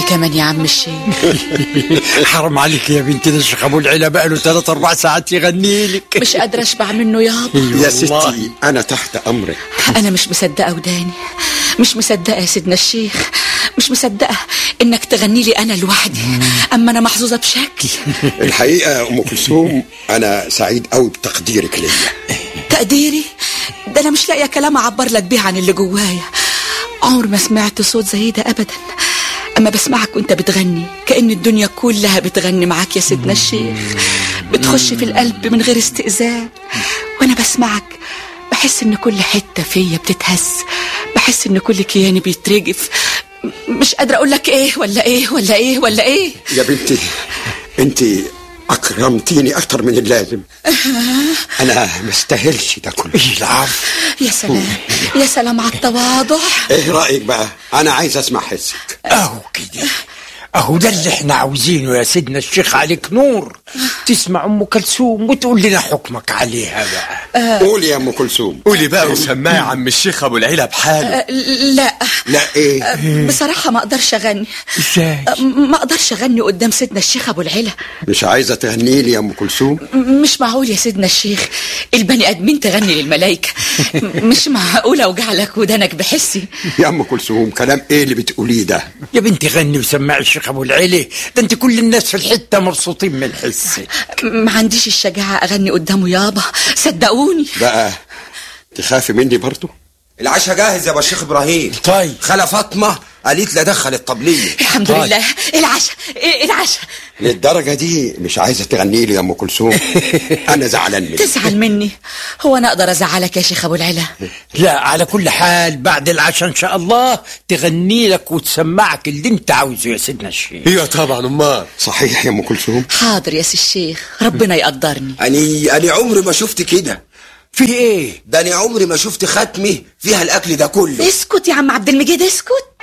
كمان يا عم الشيخ حرام عليك يا بنتي ده الشيخ ابو العلا بقاله ثلاث اربع ساعات يغني لك مش قادرة اشبع منه يابا يا ستي انا تحت امرك انا مش مصدقة وداني مش مصدقة يا سيدنا الشيخ مش مصدقة انك تغني لي انا لوحدي اما انا محظوظة بشكل الحقيقه يا ام كلثوم انا سعيد قوي بتقديرك ليا تقديري ده انا مش لاقيه كلام اعبر لك بيه عن اللي جوايا عمر ما سمعت صوت زي ده ابدا اما بسمعك وانت بتغني كأن الدنيا كلها بتغني معاك يا سيدنا الشيخ بتخش في القلب من غير استئذان وانا بسمعك بحس ان كل حته فيا بتتهز بحس ان كل كياني بيترجف مش قادره اقول لك ايه ولا ايه ولا ايه ولا ايه يا بنتي انت اكرمتيني اكتر من اللازم انا ما استاهلش ده كله العفو يا سلام يا سلام على التواضع ايه رايك بقى انا عايز اسمع حسك اهو كده اهو ده اللي احنا عاوزينه يا سيدنا الشيخ عليك نور تسمع ام كلثوم وتقول لنا حكمك عليها بقى قولي يا ام كلثوم قولي بقى وسمعي عم الشيخ ابو العلا بحاله أه، لا لا ايه أه، بصراحه ما اقدرش اغني ازاي أه، ما اقدرش اغني قدام سيدنا الشيخ ابو العلا مش عايزه تهني لي يا ام كلثوم مش معقول يا سيدنا الشيخ البني ادمين تغني للملائكه مش معقول اوجع لك ودانك بحسي يا ام كلثوم كلام ايه اللي بتقوليه ده يا بنتي غني وسمعي الشيخ ابو العلا ده انت كل الناس في الحته مبسوطين من حسك ما عنديش الشجاعه اغني قدامه يابا صدقوني بقى تخافي مني برضو العشاء جاهز يا بشيخ ابراهيم طيب خالة فاطمة قالت لي ادخل الطبلية الحمد طيب. لله العشاء إيه العشاء للدرجه دي مش عايزه تغني لي يا ام كلثوم انا زعلان منك تزعل مني هو انا اقدر ازعلك يا شيخ ابو العلا لا على كل حال بعد العشاء ان شاء الله تغني لك وتسمعك اللي انت عاوزه يا سيدنا الشيخ ايوه طبعا امال صحيح يا ام كلثوم حاضر يا سي الشيخ ربنا يقدرني اني اني عمري ما شفت كده في ايه ده اني عمري ما شفت ختمه فيها الاكل ده كله اسكت يا عم عبد المجيد اسكت